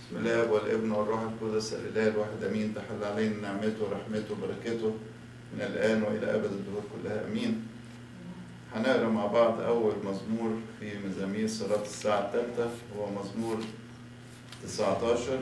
بسم الله والابن والروح القدس الاله الواحد امين تحل علينا نعمته ورحمته وبركته من الان والى ابد الدهور كلها امين هنقرا مع بعض اول مزمور في مزامير صلاه الساعه الثالثه هو مزمور 19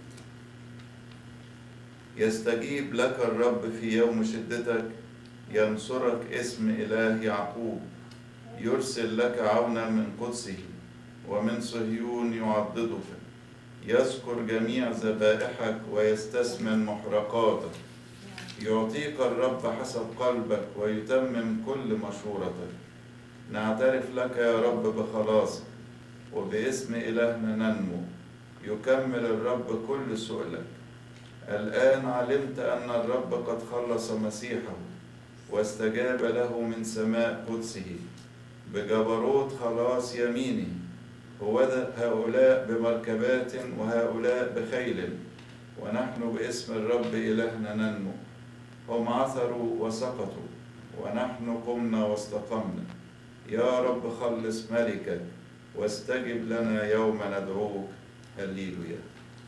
يستجيب لك الرب في يوم شدتك ينصرك اسم اله يعقوب يرسل لك عونا من قدسه ومن صهيون يعضدك يذكر جميع ذبائحك ويستثمن محرقاتك يعطيك الرب حسب قلبك ويتمم كل مشورتك نعترف لك يا رب بخلاصك وباسم إلهنا ننمو يكمل الرب كل سؤلك الآن علمت أن الرب قد خلص مسيحه واستجاب له من سماء قدسه بجبروت خلاص يمينه هو هؤلاء بمركبات وهؤلاء بخيل ونحن باسم الرب إلهنا ننمو هم عثروا وسقطوا ونحن قمنا واستقمنا يا رب خلص ملكك واستجب لنا يوم ندعوك هللويا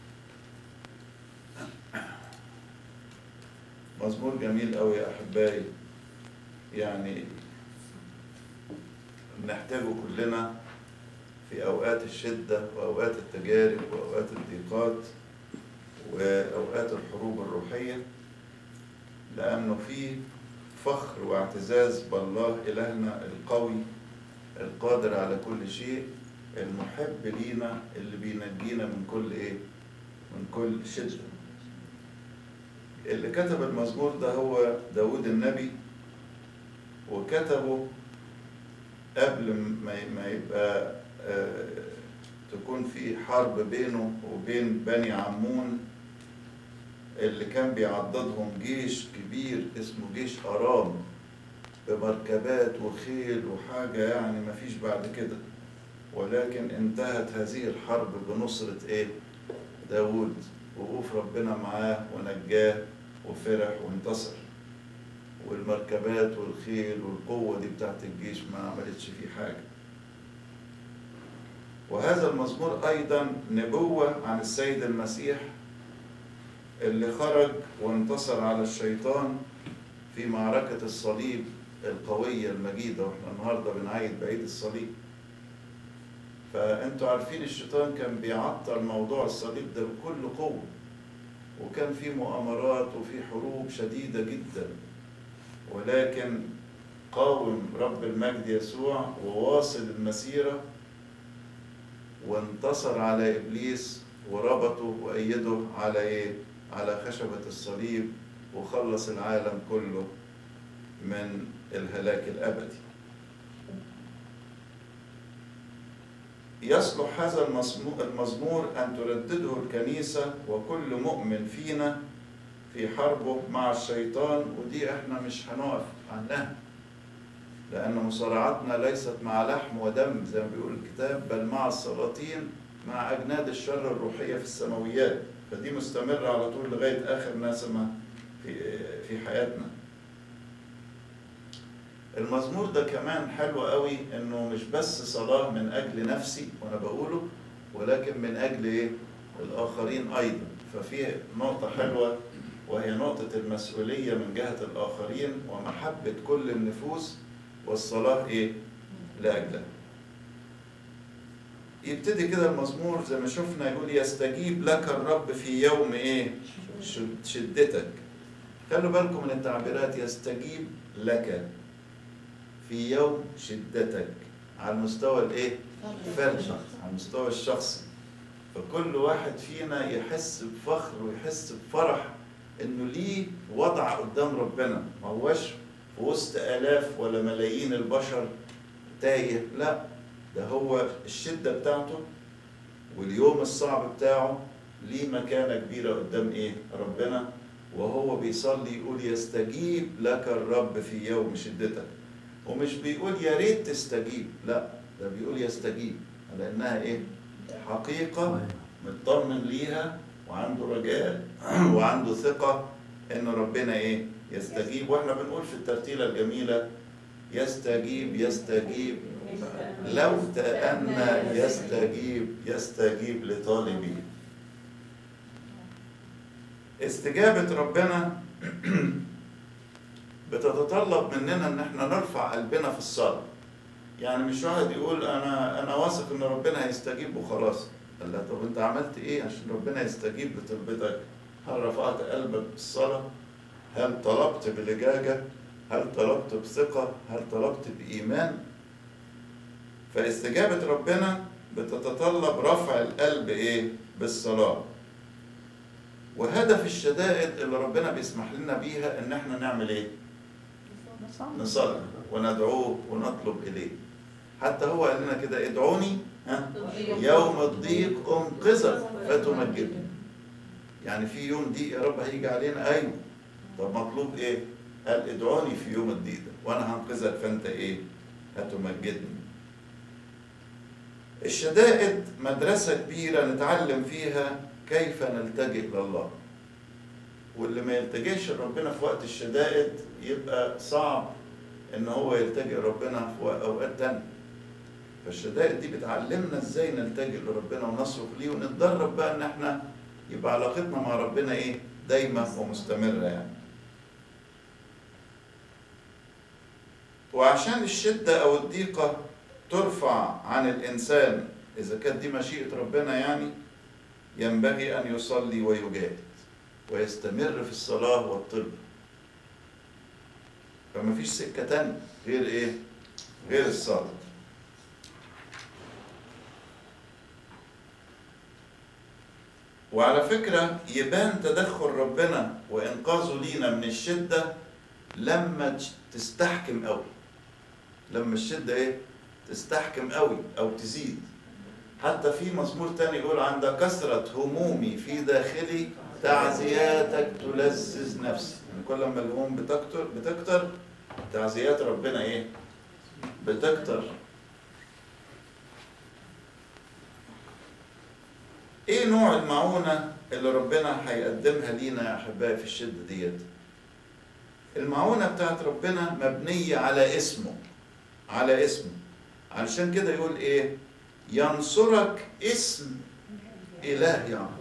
مزمور جميل قوي يا احبائي يعني بنحتاجه كلنا في اوقات الشده واوقات التجارب واوقات الضيقات واوقات الحروب الروحيه لانه في فخر واعتزاز بالله الهنا القوي القادر على كل شيء المحب لينا اللي بينجينا من كل ايه من كل شده اللي كتب المزمور ده هو داود النبي وكتبه قبل ما يبقى آه تكون في حرب بينه وبين بني عمون اللي كان بيعضدهم جيش كبير اسمه جيش أرام بمركبات وخيل وحاجة يعني مفيش بعد كده ولكن انتهت هذه الحرب بنصرة ايه داود وقوف ربنا معاه ونجاه وفرح وانتصر والمركبات والخيل والقوة دي بتاعت الجيش ما عملتش فيه حاجة وهذا المزمور أيضا نبوة عن السيد المسيح اللي خرج وانتصر على الشيطان في معركة الصليب القوية المجيدة واحنا النهاردة بنعيد بعيد الصليب فانتوا عارفين الشيطان كان بيعطل موضوع الصليب ده بكل قوة وكان في مؤامرات وفي حروب شديدة جدا ولكن قاوم رب المجد يسوع وواصل المسيرة وانتصر على إبليس وربطه وأيده على إيه؟ على خشبة الصليب وخلص العالم كله من الهلاك الأبدي يصلح هذا المزمور أن تردده الكنيسة وكل مؤمن فينا في حربه مع الشيطان ودي احنا مش هنقف عنها لأن مصارعتنا ليست مع لحم ودم زي ما بيقول الكتاب بل مع السلاطين مع أجناد الشر الروحية في السماويات فدي مستمرة على طول لغاية آخر نسمة في في حياتنا. المزمور ده كمان حلو قوي إنه مش بس صلاة من أجل نفسي وأنا بقوله ولكن من أجل إيه؟ الآخرين أيضا ففي نقطة حلوة وهي نقطة المسؤولية من جهة الآخرين ومحبة كل النفوس والصلاة إيه؟ لأجلها. يبتدي كده المزمور زي ما شفنا يقول يستجيب لك الرب في يوم ايه شدتك خلوا بالكم من التعبيرات يستجيب لك في يوم شدتك على المستوى الايه الفردي على المستوى الشخصي فكل واحد فينا يحس بفخر ويحس بفرح انه ليه وضع قدام ربنا ما هوش في وسط الاف ولا ملايين البشر تايه لا ده هو الشدة بتاعته واليوم الصعب بتاعه ليه مكانة كبيرة قدام ايه ربنا وهو بيصلي يقول يستجيب لك الرب في يوم شدتك ومش بيقول يا ريت تستجيب لا ده بيقول يستجيب لانها ايه حقيقة مطمن ليها وعنده رجاء وعنده ثقة ان ربنا ايه يستجيب واحنا بنقول في الترتيلة الجميلة يستجيب يستجيب لو تأنى يستجيب يستجيب لطالبيه استجابة ربنا بتتطلب مننا ان احنا نرفع قلبنا في الصلاة يعني مش واحد يقول انا انا واثق ان ربنا هيستجيب وخلاص قال لا طب انت عملت ايه عشان ربنا يستجيب لطلبتك هل رفعت قلبك بالصلاة هل طلبت بلجاجة هل طلبت بثقة هل طلبت بإيمان فاستجابة ربنا بتتطلب رفع القلب ايه بالصلاة وهدف الشدائد اللي ربنا بيسمح لنا بيها ان احنا نعمل ايه نصلي وندعوه ونطلب اليه حتى هو قال لنا كده ادعوني ها يوم الضيق انقذك فتمجدني يعني في يوم ضيق يا رب هيجي علينا ايوه طب مطلوب ايه قال ادعوني في يوم الضيق ده وانا هنقذك فانت ايه هتمجدني الشدائد مدرسة كبيرة نتعلم فيها كيف نلتجئ لله واللي ما يلتجئش لربنا في وقت الشدائد يبقى صعب ان هو يلتجئ ربنا في اوقات تانية فالشدائد دي بتعلمنا ازاي نلتجئ لربنا ونصرخ ليه ونتدرب بقى ان احنا يبقى علاقتنا مع ربنا ايه دايمة ومستمرة يعني وعشان الشدة او الضيقة ترفع عن الانسان اذا كانت دي مشيئة ربنا يعني ينبغي ان يصلي ويجاهد ويستمر في الصلاة والطب فما فيش سكة تانية غير ايه غير الصلاة وعلى فكرة يبان تدخل ربنا وإنقاذه لينا من الشدة لما تستحكم قوي لما الشدة إيه؟ تستحكم قوي أو تزيد حتى في مزمور تاني يقول عند كثرة همومي في داخلي تعزياتك تلذذ نفسي يعني كل ما الهموم بتكتر بتكتر تعزيات ربنا ايه بتكتر ايه نوع المعونة اللي ربنا هيقدمها لينا يا احبائي في الشدة ديت المعونة بتاعت ربنا مبنية على اسمه على اسمه علشان كده يقول ايه ينصرك اسم اله يعقوب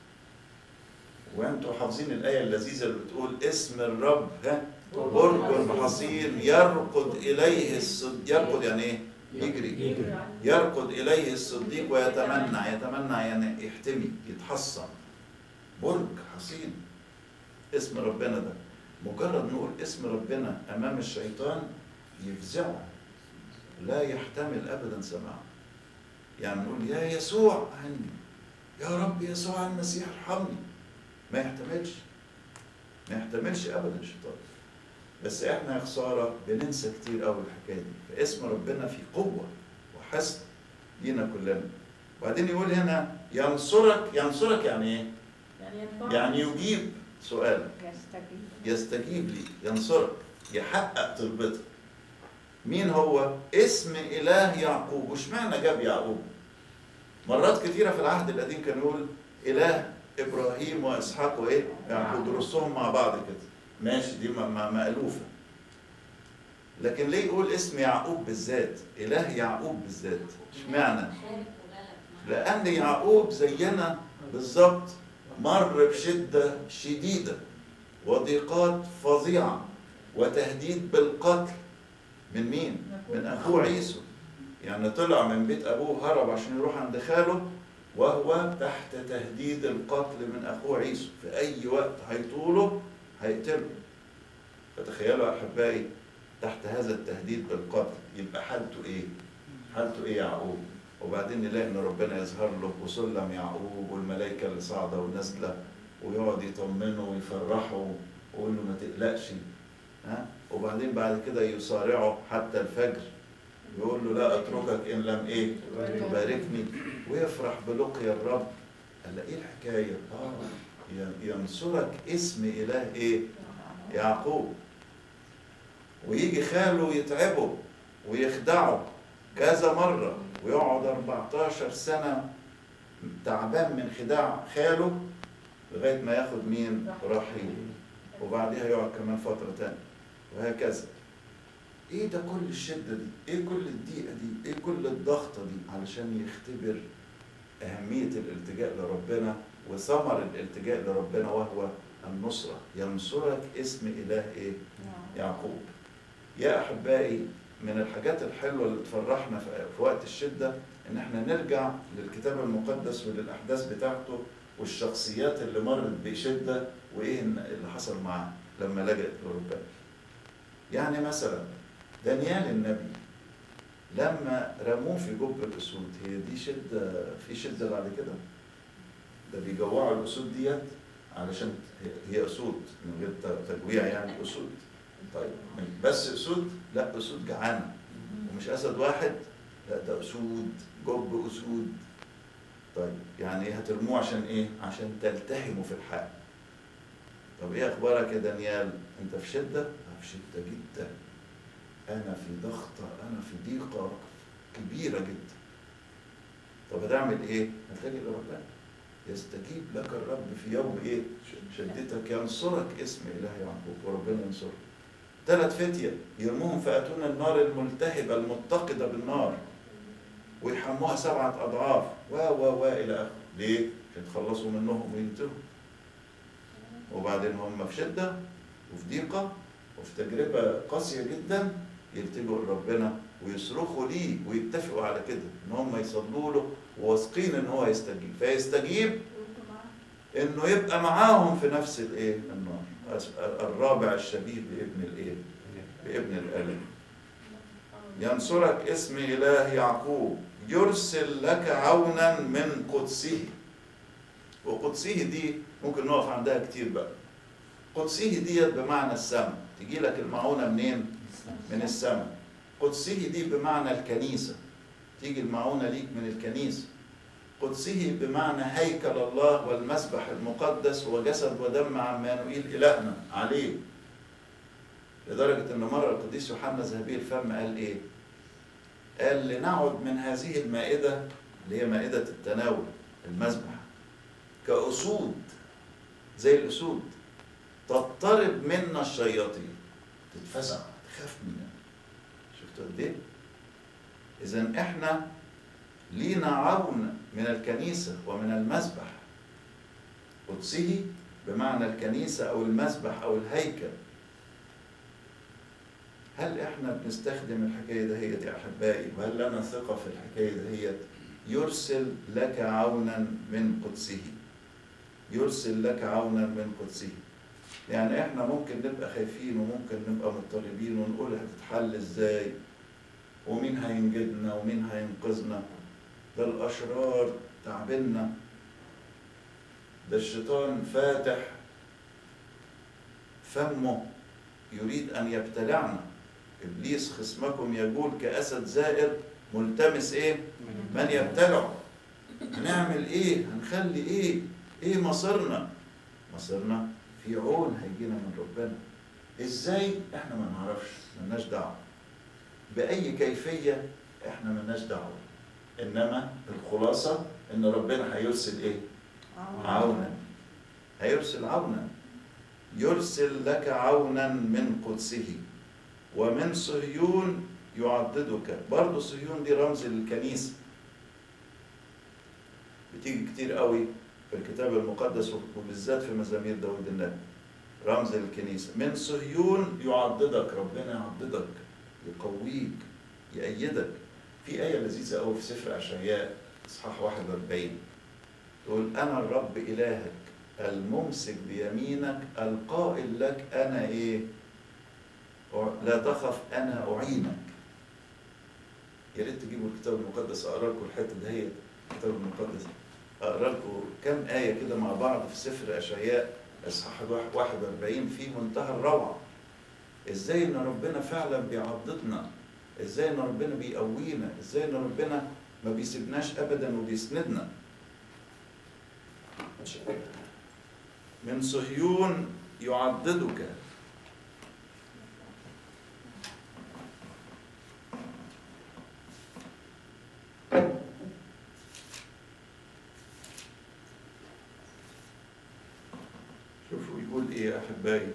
وانتوا حافظين الايه اللذيذه اللي بتقول اسم الرب ها برج حصين يرقد اليه الصديق يرقد يعني ايه يجري يرقد اليه الصديق ويتمنع يتمنع يعني يحتمي يتحصن برج حصين اسم ربنا ده مجرد نقول اسم ربنا امام الشيطان يفزعه لا يحتمل ابدا سماعه يعني نقول يا يسوع عني يا رب يسوع المسيح ارحمني ما يحتملش ما يحتملش ابدا الشيطان بس احنا يا خساره بننسى كتير قوي الحكايه دي فاسم ربنا في قوه وحسن لينا كلنا وبعدين يقول هنا ينصرك ينصرك يعني ايه؟ يعني يجيب سؤالك يستجيب لي ينصرك يحقق طلبتك مين هو؟ اسم اله يعقوب واشمعنى جاب يعقوب؟ مرات كثيره في العهد القديم كان يقول اله ابراهيم واسحاق وايه؟ يعقوب يرصهم مع بعض كده ماشي دي مألوفة لكن ليه يقول اسم يعقوب بالذات إله يعقوب بالذات اشمعنى لأن يعقوب زينا بالظبط مر بشدة شديدة وضيقات فظيعة وتهديد بالقتل من مين؟ من أخوه عيسو يعني طلع من بيت أبوه هرب عشان يروح عند خاله وهو تحت تهديد القتل من أخوه عيسو في أي وقت هيطوله هيقتله فتخيلوا احبائي تحت هذا التهديد بالقتل يبقى حالته ايه؟ حالته ايه يعقوب؟ وبعدين نلاقي ان ربنا يظهر له وسلم يعقوب والملائكه اللي صاعده ونازله ويقعد يطمنه ويفرحه ويقول له ما تقلقش ها؟ وبعدين بعد كده يصارعه حتى الفجر يقول له لا اتركك ان لم ايه؟ تباركني ويفرح بلقيا الرب قال له ايه الحكايه؟ اه ينصرك اسم إله إيه؟ يعقوب ويجي خاله يتعبه ويخدعه كذا مرة ويقعد 14 سنة تعبان من خداع خاله لغاية ما ياخد مين؟ رحيل وبعدها يقعد كمان فترة تانية وهكذا ايه ده كل الشدة دي؟ ايه كل الضيقة دي؟ ايه كل الضغطة دي؟ علشان يختبر أهمية الالتجاء لربنا وثمر الالتجاء لربنا وهو النصرة ينصرك اسم إله إيه؟ يعقوب يا أحبائي من الحاجات الحلوة اللي تفرحنا في في وقت الشدة إن إحنا نرجع للكتاب المقدس وللأحداث بتاعته والشخصيات اللي مرت بشدة وإيه اللي حصل معاها لما لجأت لربنا. يعني مثلا دانيال النبي لما رموه في جب الأسود هي دي شدة في شدة بعد كده؟ ده بيجوعوا الأسود ديت علشان هي أسود من غير تجويع يعني أسود. طيب بس أسود؟ لا أسود جعانة ومش أسد واحد لا ده أسود جب أسود طيب يعني هترموه عشان إيه؟ عشان تلتهموا في الحق طب إيه أخبارك يا دانيال؟ أنت في شدة؟ أنا في شدة جدا أنا في ضغطة أنا في ضيقة كبيرة جدا طب هتعمل إيه؟ هتلاقي لربنا يستجيب لك الرب في يوم إيه؟ شدتك ينصرك اسم إله يعقوب وربنا ينصرك ثلاث فتية يرموهم في أتون النار الملتهبة المتقدة بالنار ويحموها سبعة أضعاف و و و إلى آخره ليه؟ عشان يتخلصوا منهم وينتهوا وبعدين هم في شدة وفي ضيقة وفي تجربة قاسية جدا يلتجوا لربنا ويصرخوا ليه ويتفقوا على كده ان هم يصلوا له وواثقين ان هو يستجيب فيستجيب انه يبقى معاهم في نفس الايه النار الرابع الشبيه بابن الايه بابن الالم ينصرك اسم اله يعقوب يرسل لك عونا من قدسه وقدسه دي ممكن نقف عندها كتير بقى قدسه ديت بمعنى السماء تجي لك المعونة منين من السماء قدسه دي بمعنى الكنيسة تيجي المعونة ليك من الكنيسة قدسه بمعنى هيكل الله والمسبح المقدس وجسد ودم عمانوئيل إلهنا عليه لدرجة أن مرة القديس يوحنا ذهبي الفم قال إيه؟ قال لنعد من هذه المائدة اللي هي مائدة التناول المسبح كأسود زي الأسود تضطرب منا الشياطين تتفزع تخاف مننا شفتوا قد ايه؟ إذا إحنا لينا عون من الكنيسة ومن المسبح قدسه بمعنى الكنيسة أو المسبح أو الهيكل هل إحنا بنستخدم الحكاية دهيت يا أحبائي وهل لنا ثقة في الحكاية دهيت يرسل لك عونا من قدسه يرسل لك عونا من قدسه يعني احنا ممكن نبقى خايفين وممكن نبقى مضطربين ونقول هتتحل ازاي ومين هينجدنا ومين هينقذنا ده الاشرار تعبنا ده الشيطان فاتح فمه يريد ان يبتلعنا ابليس خصمكم يقول كاسد زائر ملتمس ايه من يبتلعه هنعمل ايه هنخلي ايه ايه مصيرنا مصيرنا في عون هيجينا من ربنا ازاي احنا ما نعرفش ملناش دعوه باي كيفيه احنا ملناش دعوه انما الخلاصه ان ربنا هيرسل ايه عونا هيرسل عونا يرسل لك عونا من قدسه ومن صهيون يعضدك برضه صهيون دي رمز للكنيسه بتيجي كتير قوي في الكتاب المقدس وبالذات في مزامير داود النبي رمز الكنيسة من صهيون يعضدك ربنا يعضدك يقويك يأيدك في آية لذيذة قوي في سفر أشعياء إصحاح 41 تقول أنا الرب إلهك الممسك بيمينك القائل لك أنا إيه لا تخف أنا أعينك يا ريت تجيبوا الكتاب المقدس أقرأ لكم الحتة دهيت الكتاب المقدس اقرا لكم كم ايه كده مع بعض في سفر اشعياء اصحاح 41 في منتهى الروعه ازاي ان ربنا فعلا بيعضدنا ازاي ان ربنا بيقوينا ازاي ان ربنا ما بيسيبناش ابدا وبيسندنا من صهيون يعضدك شوفوا يقول ايه يا احبائي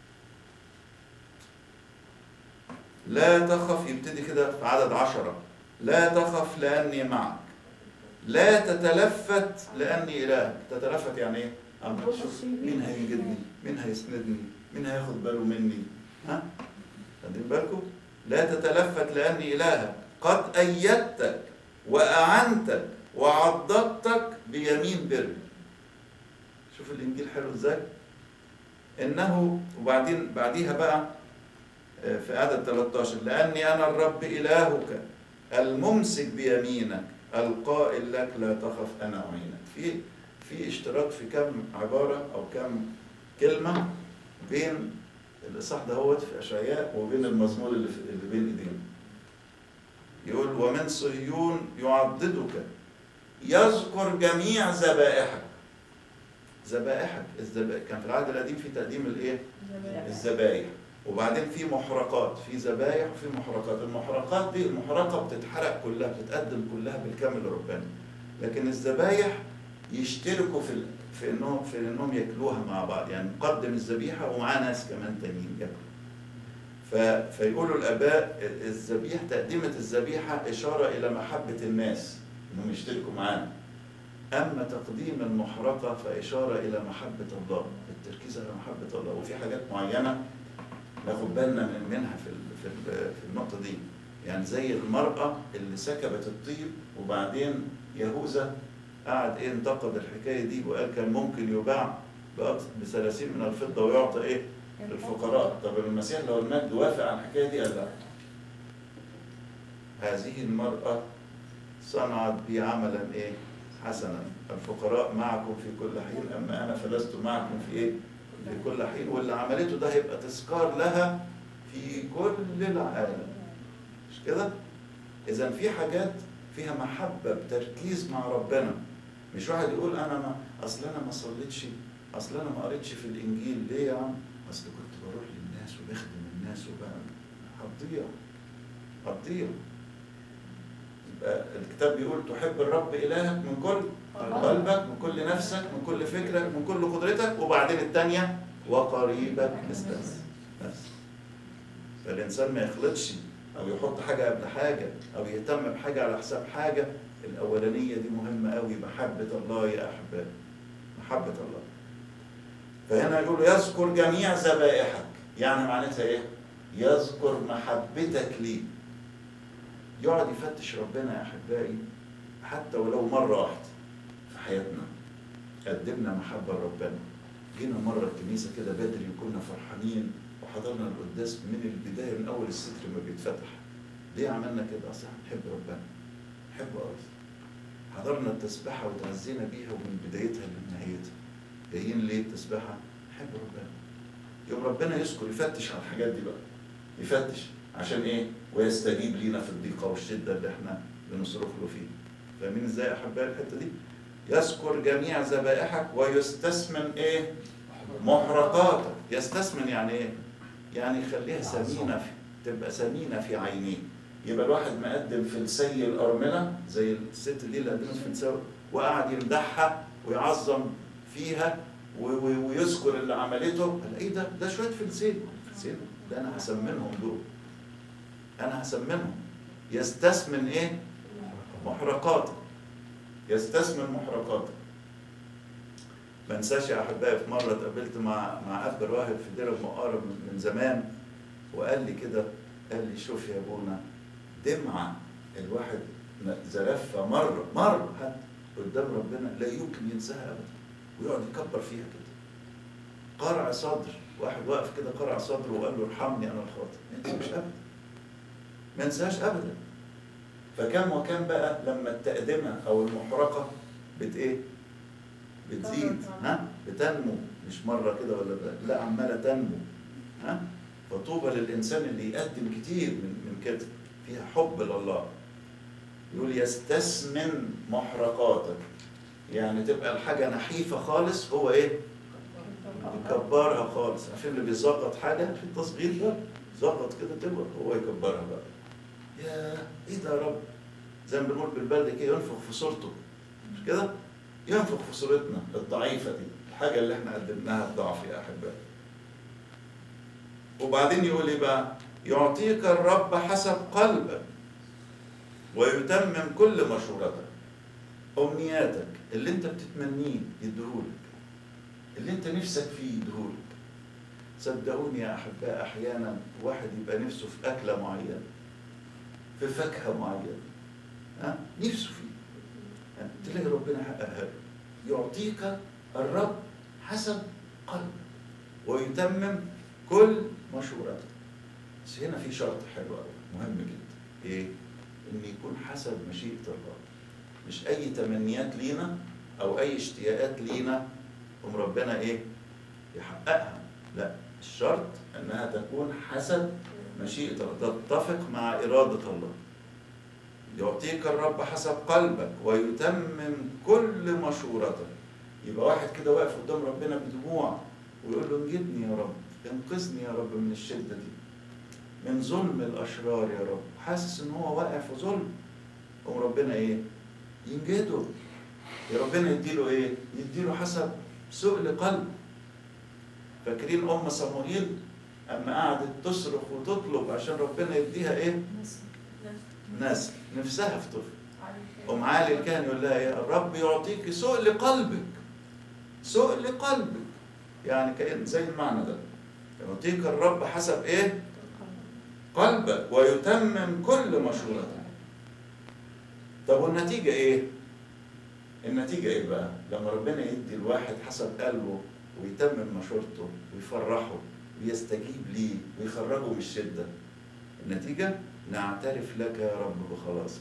لا تخف يبتدي كده في عدد عشرة لا تخف لاني معك لا تتلفت لاني الهك تتلفت يعني ايه عمال شوف مين هينجدني مين هيسندني مين هياخد باله مني ها خدين بالكم لا تتلفت لاني الهك قد ايدتك واعنتك وعضدتك بيمين بري شوف الانجيل حلو ازاي انه وبعدين بعديها بقى آه، في عدد 13 لاني انا الرب الهك الممسك بيمينك القائل لك لا تخف انا اعينك في في اشتراك في كم عباره او كم كلمه بين الاصحاح دهوت في اشعياء وبين المزمور اللي, في اللي بين ايدينا يقول ومن صهيون يعضدك يذكر جميع ذبائحك ذبائحك الذبائح كان في العهد القديم في تقديم الايه الذبائح وبعدين في محرقات في ذبايح وفي محرقات المحرقات دي المحرقه بتتحرق كلها بتتقدم كلها بالكامل لربنا لكن الذبايح يشتركوا في ال- في انهم في انهم ياكلوها مع بعض يعني نقدم الذبيحه ومعاه ناس كمان تانيين ياكلوا ف- فيقولوا الاباء الذبيح تقديمه الذبيحه اشاره الى محبه الناس انهم يشتركوا معانا اما تقديم المحرقه فاشاره الى محبه الله التركيز على محبه الله وفي حاجات معينه ناخد بالنا من منها في ال- في ال- في النقطه دي يعني زي المراه اللي سكبت الطيب وبعدين يهوذا قعد ايه انتقد الحكايه دي وقال كان ممكن يباع ب 30 من الفضه ويعطى ايه للفقراء طب المسيح لو المجد وافق على الحكايه دي قال لا هذه المراه صنعت بي عملا ايه حسنا الفقراء معكم في كل حين اما انا فلست معكم في ايه في كل حين واللي عملته ده هيبقى تذكار لها في كل العالم مش كده اذا في حاجات فيها محبه بتركيز مع ربنا مش واحد يقول انا ما اصل انا ما صليتش اصل انا ما قريتش في الانجيل ليه يا عم اصل كنت بروح للناس وبخدم الناس وبقى هتضيع هتضيع يبقى الكتاب بيقول تحب الرب الهك من كل قلبك من كل نفسك من كل فكرك من كل قدرتك وبعدين الثانيه وقريبك مثل نفسك فالانسان ما يخلطش او يحط حاجه قبل حاجه او يهتم بحاجه على حساب حاجه الاولانيه دي مهمه قوي محبه الله يا احباب محبه الله فهنا يقول يذكر جميع ذبائحك يعني معناتها ايه يذكر محبتك ليه يقعد يفتش ربنا يا احبائي حتى ولو مره واحده في حياتنا قدمنا محبه لربنا جينا مره الكنيسه كده بدري وكنا فرحانين وحضرنا القداس من البدايه من اول الستر ما بيتفتح ليه عملنا كده اصل احنا بنحب ربنا بنحبه قوي حضرنا التسبحه وتعزينا بيها ومن بدايتها لنهايتها جايين ليه التسبحه نحب ربنا يوم ربنا يذكر يفتش على الحاجات دي بقى يفتش عشان ايه ويستجيب لينا في الضيقه والشده اللي احنا بنصرخ له فيه فاهمين ازاي يا احبائي الحته دي يذكر جميع ذبائحك ويستثمن ايه محرقاتك يستثمن يعني ايه يعني يخليها ثمينه في تبقى ثمينه في عينيه يبقى الواحد مقدم في السي الارمله زي الست دي اللي قدمت في السو وقعد يمدحها ويعظم فيها و- و- ويذكر اللي عملته الاقيه ده ده شويه فلسين فلسين ده انا هسمنهم دول انا هسمنهم يستثمن ايه محرقاتك يستثمن محرقاتك ما انساش يا احبائي في مره اتقابلت مع مع اب راهب في دير المقارب من من زمان وقال لي كده قال لي شوف يا ابونا دمعه الواحد زلفها مره مره حتى قدام ربنا لا يمكن ينساها ابدا ويقعد يكبر فيها كده قرع صدر واحد واقف كده قرع صدره وقال له ارحمني انا الخاطئ ما ينساش ابدا ما ينساش ابدا فكم وكم بقى لما التقدمه او المحرقه بت ايه بتزيد ها بتنمو مش مره كده ولا ده. لا عماله تنمو ها فطوبى للانسان اللي يقدم كتير من من كده فيها حب لله يقول يستثمن محرقاتك يعني تبقى الحاجه نحيفه خالص هو ايه يكبرها خالص عارفين اللي بيظبط حاجه في التصغير ده ظبط كده تبقى هو يكبرها بقى يا ايه ده يا رب زي ما بنقول بالبلد كده ينفخ في صورته مش كده ينفخ في صورتنا الضعيفه دي الحاجه اللي احنا قدمناها الضعف يا احبائي وبعدين يقول ايه بقى يعطيك الرب حسب قلبك ويتمم كل مشورتك أمنياتك اللي أنت بتتمنيه يديهولك اللي أنت نفسك فيه يديهولك صدقوني يا أحباء أحيانا واحد يبقى نفسه في أكلة معينة في فاكهة معينة ها نفسه فيه ها؟ تلاقي ربنا حققها له. يعطيك الرب حسب قلبك ويتمم كل مشورتك بس هنا في شرط حلو قوي مهم جدا ايه ان يكون حسب مشيئه الله مش اي تمنيات لينا او اي اشتياقات لينا قوم ربنا ايه يحققها لا الشرط انها تكون حسب مشيئه الله تتفق مع اراده الله يعطيك الرب حسب قلبك ويتمم كل مشورتك يبقى واحد كده واقف قدام ربنا بدموع ويقول له انجدني يا رب انقذني يا رب من الشده دي من ظلم الاشرار يا رب حاسس ان هو واقع في ظلم قوم ربنا ايه ينجده يا ربنا يديله ايه يديله حسب سؤل قلب فاكرين ام صموئيل اما قعدت تصرخ وتطلب عشان ربنا يديها ايه نسل نفسها في طفل ام علي الكاهن يقول لها يا رب يعطيك سؤل قلبك سؤل قلبك يعني كأن زي المعنى ده يعطيك الرب حسب ايه قلبك ويتمم كل مشورتك طب والنتيجة ايه؟ النتيجة ايه بقى؟ لما ربنا يدي الواحد حسب قلبه ويتمم مشورته ويفرحه ويستجيب ليه ويخرجه من الشدة النتيجة نعترف لك يا رب بخلاصك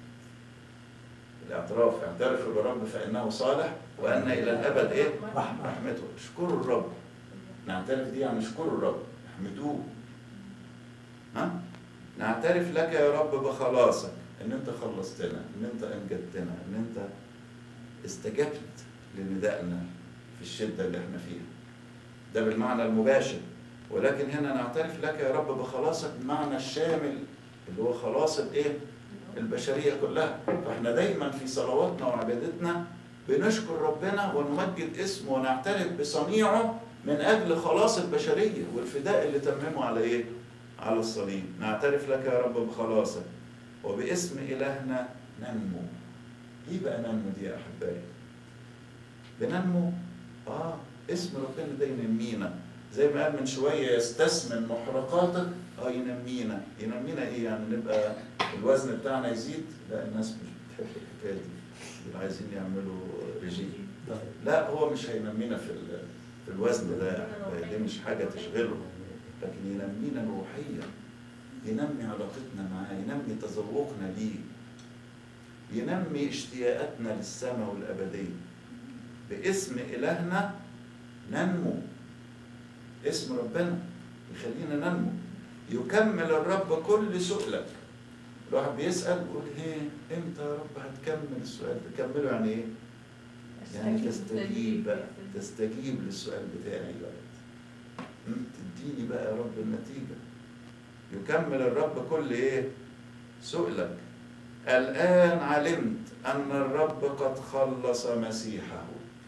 الاعتراف اعترف بالرب فإنه صالح وأن إلى الأبد إيه؟ رحمته اشكروا الرب نعترف دي يعني اشكروا الرب احمدوه ها؟ نعترف لك يا رب بخلاصك ان انت خلصتنا ان انت انجدتنا ان انت استجبت لندائنا في الشدة اللي احنا فيها ده بالمعنى المباشر ولكن هنا نعترف لك يا رب بخلاصك بمعنى الشامل اللي هو خلاص الايه البشرية كلها فاحنا دايما في صلواتنا وعبادتنا بنشكر ربنا ونمجد اسمه ونعترف بصنيعه من اجل خلاص البشرية والفداء اللي تممه على ايه على الصليب نعترف لك يا رب بخلاصك وباسم إلهنا ننمو ايه بقى ننمو دي يا احبائي بننمو اه اسم ربنا ده ينمينا زي ما قال من شويه يستثمن محرقاتك اه ينمينا ينمينا ايه يعني نبقى الوزن بتاعنا يزيد لا الناس مش بتحب الحكايه دي دول عايزين يعملوا رجيم لا هو مش هينمينا في ال- في الوزن ده يا أحبائي. دي مش حاجه تشغله لكن ينمينا روحيا ينمي علاقتنا معاه ينمي تذوقنا ليه ينمي اشتياقاتنا للسماء والأبدية باسم إلهنا ننمو اسم ربنا يخلينا ننمو يكمل الرب كل سؤلك الواحد بيسأل يقول هي امتى يا رب هتكمل السؤال تكمله يعني ايه؟ يعني تستجيب بقى تستجيب للسؤال بتاعي بقى م? تديني بقى يا رب النتيجة يكمل الرب كل ايه سؤلك الآن علمت أن الرب قد خلص مسيحه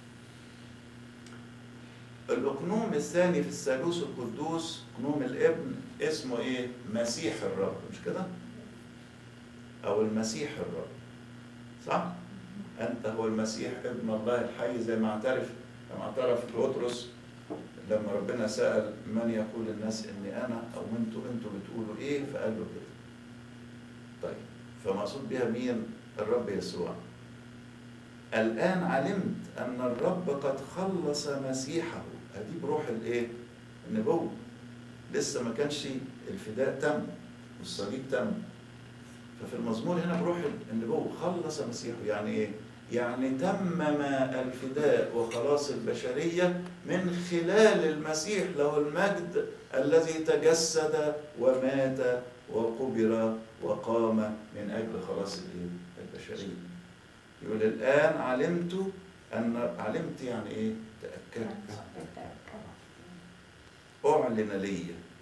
الأقنوم الثاني في الثالوث القدوس أقنوم الابن اسمه ايه مسيح الرب مش كده أو المسيح الرب صح أنت هو المسيح ابن الله الحي زي ما اعترف كما اعترف بطرس لما ربنا سأل من يقول الناس إني أنا أو أنتوا أنتوا بتقولوا إيه فقال له كده طيب فمقصود بها مين الرب يسوع الآن علمت أن الرب قد خلص مسيحه أدي بروح الإيه النبوة لسه ما كانش الفداء تم والصليب تم ففي المزمور هنا بروح النبوة خلص مسيحه يعني إيه يعني تمم الفداء وخلاص البشرية من خلال المسيح له المجد الذي تجسد ومات وقبر وقام من أجل خلاص البشرية يقول الآن علمت أن علمت يعني إيه تأكدت أعلن لي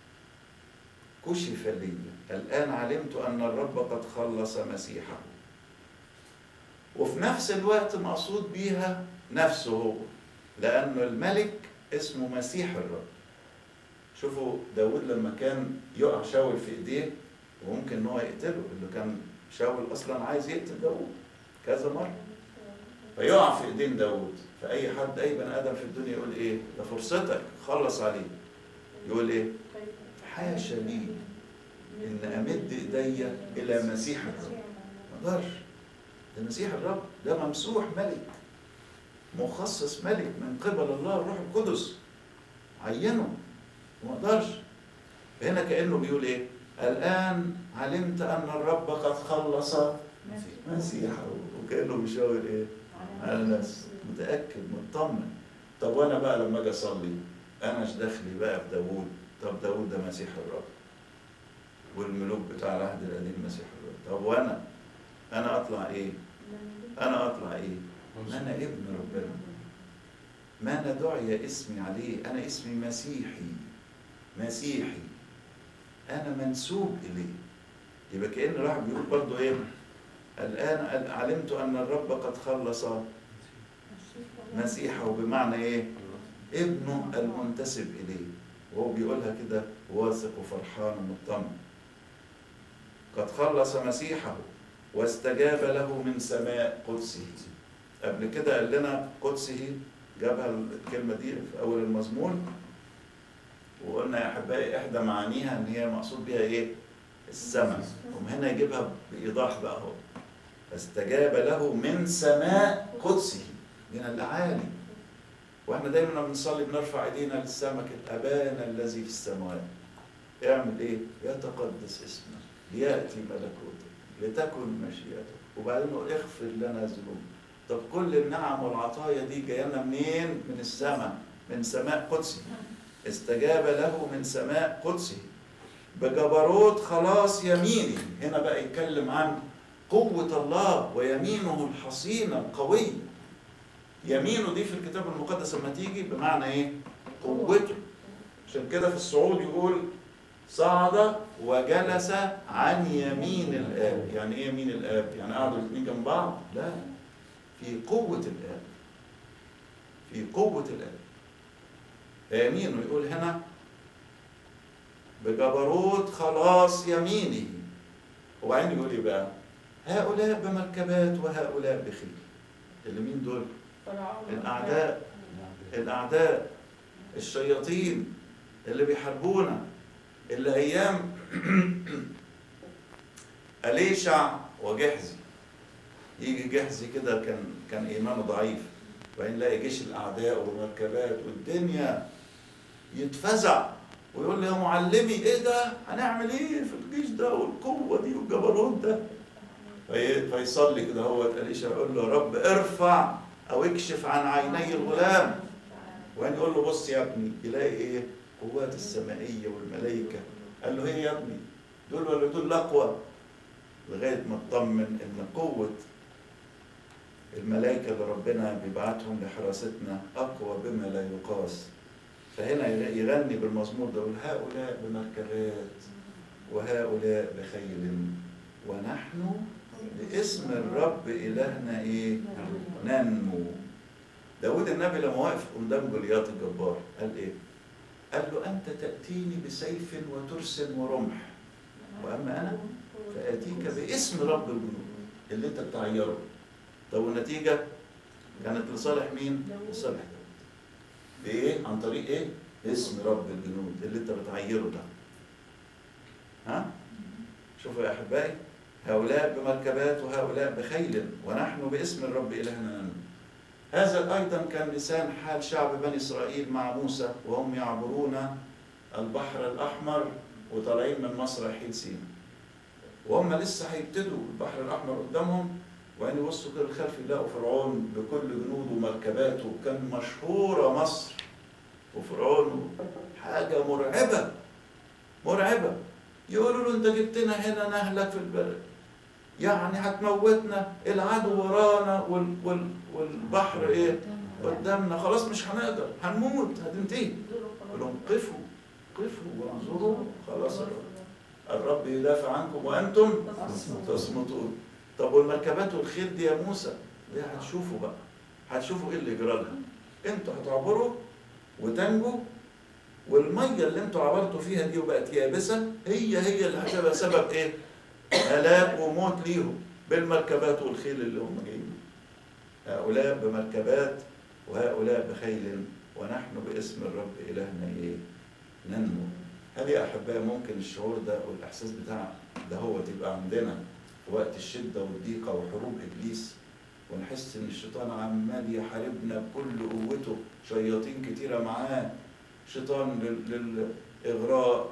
كشف لي الآن علمت أن الرب قد خلص مسيحه وفي نفس الوقت مقصود بيها نفسه هو لأنه الملك اسمه مسيح الرب شوفوا داود لما كان يقع شاول في ايديه وممكن ان هو يقتله اللي كان شاول اصلا عايز يقتل داوود كذا مره فيقع في ايدين داوود فاي حد اي بني ادم في الدنيا يقول ايه ده فرصتك خلص عليه يقول ايه حاشا لي ان امد ايديا الى مسيح الرب ما اقدرش ده مسيح الرب ده ممسوح ملك مخصص ملك من قبل الله الروح القدس عينه ما اقدرش هنا كانه بيقول ايه الان علمت ان الرب قد خلص مسيحه وكانه بيشاور ايه على نفسه متاكد مطمن طب وانا بقى لما اجي اصلي انا ايش دخلي بقى في داوود طب داوود ده مسيح الرب والملوك بتاع العهد القديم مسيح الرب طب وانا انا اطلع ايه انا اطلع ايه ما انا ابن ربنا ما انا دعي اسمي عليه انا اسمي مسيحي مسيحي انا منسوب اليه يبقى كان راح بيقول برضه ايه الان علمت ان الرب قد خلص مسيحه بمعنى ايه ابنه المنتسب اليه وهو بيقولها كده واثق وفرحان ومطمن قد خلص مسيحه واستجاب له من سماء قدسه قبل كده قال لنا قدسه جابها الكلمة دي في أول المزمور وقلنا يا أحبائي إحدى معانيها إن هي مقصود بها إيه؟ السماء ومن هنا يجيبها بإيضاح بقى هو فاستجاب له من سماء قدسه من الأعالي واحنا دايما بنصلي بنرفع ايدينا للسماء كده ابانا الذي في السماوات اعمل ايه؟ يتقدس اسمك لياتي ملكوتك لتكن مشيئتك وبعدين اغفر لنا ذنوبنا طب كل النعم والعطايا دي جايه لنا منين؟ من السماء من سماء قدسي استجاب له من سماء قدسه بجبروت خلاص يمينه هنا بقى يتكلم عن قوة الله ويمينه الحصينة القوية يمينه دي في الكتاب المقدس لما تيجي بمعنى ايه؟ قوته عشان كده في الصعود يقول صعد وجلس عن يمين الآب يعني ايه يمين الآب؟ يعني قعدوا الاثنين جنب بعض؟ لا في قوة الآب في قوة الآب فيمينه يقول هنا بجبروت خلاص يمينه وبعدين يقول ايه بقى؟ هؤلاء بمركبات وهؤلاء بخيل اللي مين دول؟ الأعداء الأعداء الشياطين اللي بيحاربونا اللي أيام أليشع وجحزي يجي جحزي كده كان كان إيمانه ضعيف وبعدين يلاقي جيش الأعداء والمركبات والدنيا يتفزع ويقول لي يا معلمي إيه ده؟ هنعمل إيه في الجيش ده والقوة دي والجبروت ده؟ في فيصلي كده هو أليشع يقول له يا رب ارفع او اكشف عن عيني الغلام وبعدين يقول له بص يا ابني يلاقي ايه قوات السمائيه والملائكه قال له ايه يا ابني دول ولا دول اقوى لغايه ما اطمن ان قوه الملائكه اللي ربنا بيبعتهم لحراستنا اقوى بما لا يقاس فهنا يغني بالمزمور ده يقول هؤلاء بمركبات وهؤلاء بخيل ونحن باسم الرب إلهنا إيه؟ ننمو. داود النبي لما وقف قدام جولياط الجبار قال إيه؟ قال له أنت تأتيني بسيف وترس ورمح وأما أنا فآتيك باسم رب الجنود اللي أنت بتعيره. طب والنتيجة كانت لصالح مين؟ لصالح داود. بإيه؟ عن طريق إيه؟ اسم رب الجنود اللي أنت بتعيره ده. ها؟ شوفوا يا أحبائي هؤلاء بمركبات وهؤلاء بخيل ونحن باسم الرب إلهنا ننمو هذا أيضا كان لسان حال شعب بني إسرائيل مع موسى وهم يعبرون البحر الأحمر وطالعين من مصر رايحين سينا وهم لسه هيبتدوا البحر الأحمر قدامهم وبعدين يبصوا كده الخلف يلاقوا فرعون بكل جنوده ومركباته كان مشهورة مصر وفرعون حاجة مرعبة مرعبة يقولوا له انت جبتنا هنا نهلك في البلد يعني هتموتنا العدو ورانا وال وال والبحر ايه قدامنا خلاص مش هنقدر هنموت هتنتهي قال لهم قفوا قفوا وانظروا خلاص الرب يدافع عنكم وانتم تصمتون طب والمركبات والخيل دي يا موسى دي هتشوفوا بقى هتشوفوا ايه اللي يجرى لها انتوا هتعبروا وتنجوا والميه اللي انتوا عبرتوا فيها دي وبقت يابسه هي هي اللي هتبقى سبب ايه؟ هلاك وموت ليهم بالمركبات والخيل اللي هم جايين هؤلاء بمركبات وهؤلاء بخيل ونحن باسم الرب إلهنا إيه ننمو هل يا أحبائي ممكن الشعور ده والإحساس بتاع ده هو تبقى عندنا في وقت الشدة والضيقة وحروب إبليس ونحس إن الشيطان عمال يحاربنا بكل قوته شياطين كتيرة معاه شيطان لل- للإغراء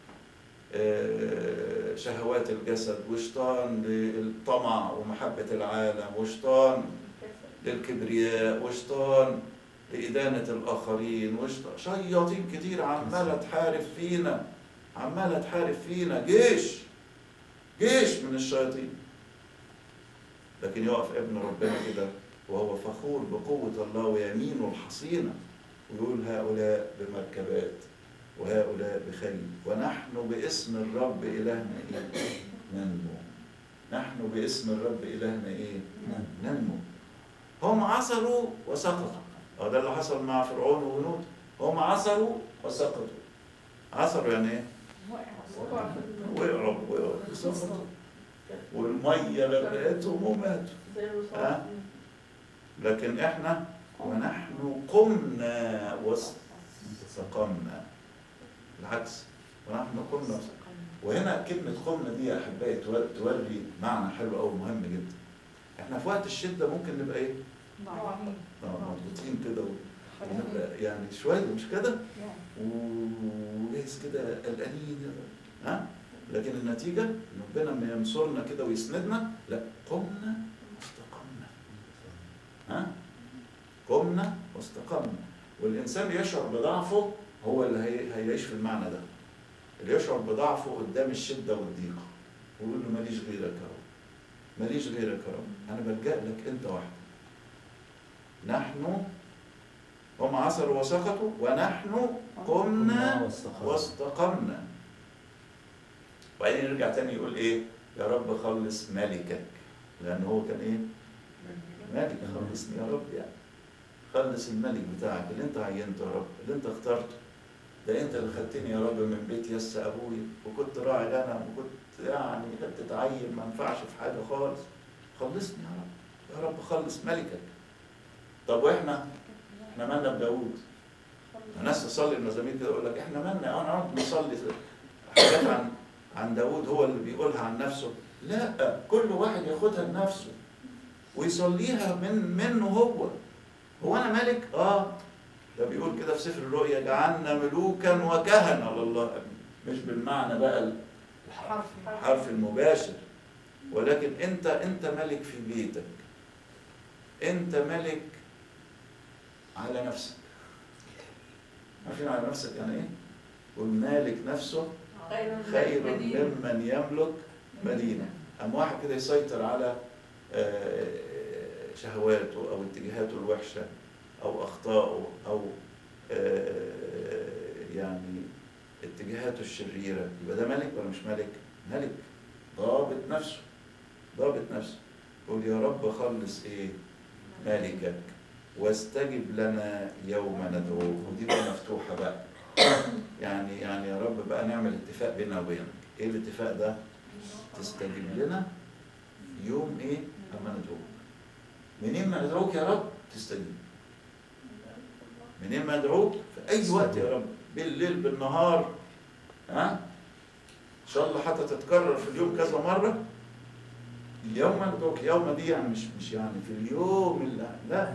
آه، شهوات الجسد وشيطان للطمع ومحبة العالم وشيطان للكبرياء وشيطان لإدانة الآخرين وشيطان شياطين كتير عمالة تحارب فينا عمالة تحارب فينا جيش جيش من الشياطين لكن يقف ابن ربنا كده وهو فخور بقوة الله ويمينه الحصينة ويقول هؤلاء بمركبات وهؤلاء بخيل ونحن باسم الرب إلهنا إيه؟ ننمو نحن باسم الرب إلهنا إيه؟ ننمو هم عثروا وسقطوا اه ده اللي حصل مع فرعون وجنود هم عثروا وسقطوا عثروا يعني ايه؟ وقعوا وقعوا وسقطوا والميه غرقتهم وماتوا ها؟ لكن احنا ونحن قمنا واستقمنا العكس ونحن قمنا واستقمنا. وهنا كلمة قمنا دي يا أحبائي تور- توري معنى حلو أوي مهم جدا احنا في وقت الشدة ممكن نبقى ايه؟ ضعيفين آه، مضغوطين كده و- ونبقى يعني شوية مش كده؟ وجايز كده قلقانين ها لكن النتيجة إن ربنا ما ينصرنا كده ويسندنا لا قمنا واستقمنا ها قمنا واستقمنا والإنسان يشعر بضعفه هو اللي هي- هيعيش في المعنى ده اللي يشعر بضعفه قدام الشدة والضيقة ويقول له ماليش غيرك يا رب ماليش غيرك يا رب أنا بلجأ لك أنت وحدك نحن هم عثروا وسقطوا ونحن قمنا واستقمنا وبعدين يرجع تاني يقول ايه يا رب خلص ملكك لان هو كان ايه ملك خلصني يا رب يعني خلص الملك بتاعك اللي انت عينته يا رب اللي انت اخترته ده انت اللي خدتني يا رب من بيت يس ابويا وكنت راعي غنم وكنت يعني حته عيل ما ينفعش في حاجه خالص خلصني يا رب يا رب خلص ملكك طب واحنا احنا مالنا بداوود الناس تصلي المزامير كده يقول لك احنا مالنا انا نقعد نصلي حاجات عن عن داوود هو اللي بيقولها عن نفسه لا كل واحد ياخدها لنفسه ويصليها من منه هو هو انا ملك اه ده بيقول كده في سفر الرؤيا جعلنا ملوكا وكهنه لله مش بالمعنى بقى الحرف الحرف المباشر ولكن انت انت ملك في بيتك انت ملك على نفسك عارفين على نفسك يعني ايه والمالك نفسه خير ممن يملك مدينة أما واحد كده يسيطر على آه، شهواته أو اتجاهاته الوحشة أو أخطائه أو آه، يعني اتجاهاته الشريرة يبقى ده ملك ولا مش ملك؟ ملك ضابط نفسه ضابط نفسه يقول يا رب خلص إيه؟ مالكك واستجب لنا يوم ندعوك ودي بقى مفتوحة بقى يعني يعني يا رب بقى نعمل اتفاق بيننا وبينك ايه الاتفاق ده تستجيب لنا يوم ايه اما ندعوك منين ما ندعوك يا رب تستجيب منين ما ندعوك في اي وقت يا رب بالليل بالنهار ها ان شاء الله حتى تتكرر في اليوم كذا مره اليوم ما ندعوك يوم دي يعني مش مش يعني في اليوم اللي لا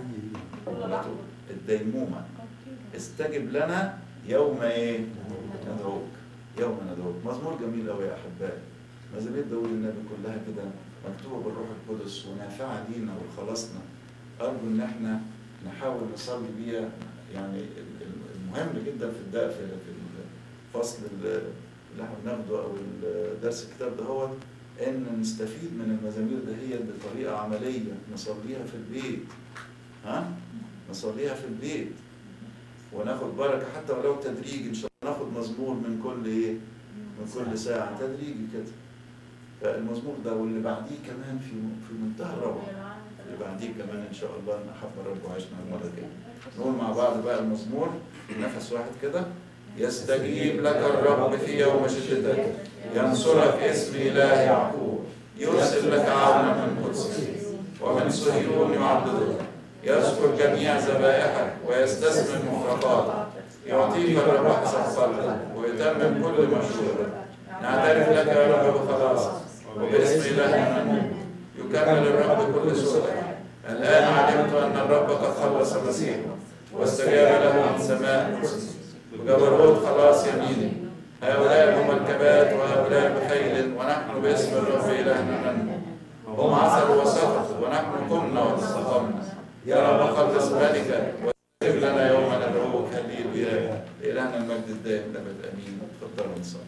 الديمومه استجب لنا يوم ايه ندعوك يوم ندعوك مزمور جميل قوي يا احبائي مزامير داود النبي كلها كده مكتوبه بالروح القدس ونافعه لينا وخلاصنا ارجو ان احنا نحاول نصلي بيها يعني ال- ال- المهم جدا في الدق في في الفصل اللي احنا بناخده او درس الكتاب ده هو ان نستفيد من المزامير دهيت بطريقه عمليه نصليها في البيت ها نصليها في البيت وناخد بركه حتى ولو تدريجي ان شاء الله ناخد مزمور من كل ايه من كل ساعه تدريجي كده فالمزمور ده واللي بعديه كمان في في منتهى الروعه اللي بعديه كمان ان شاء الله ان حب رب وعشنا المره الجايه نقول مع بعض بقى المزمور نفس واحد كده يستجيب لك الرب في يوم شدتك ينصرك اسم إله يعقوب يرسل لك عونا من قدسه ومن صهيون يعبدك يذكر جميع ذبائحك ويستثمر مفرقاتك يعطيك الرب حسب قلبك ويتمم كل مشورك نعترف لك يا رب بخلاصك وباسم إلهنا نموت يكمل الرب كل سؤال الآن علمت أن الرب قد خلص المسيح واستجاب له من سماء وجبروت خلاص يمينه هؤلاء هم الكبات وهؤلاء بخيل ونحن باسم الرب إلهنا ننمو هم عثروا وسقطوا ونحن قمنا واستقمنا يا رب خلص ملكا واستجب لنا يوم ندعوك هللويا إلهنا المجد الدائم لابد أمين تفضلوا نصلي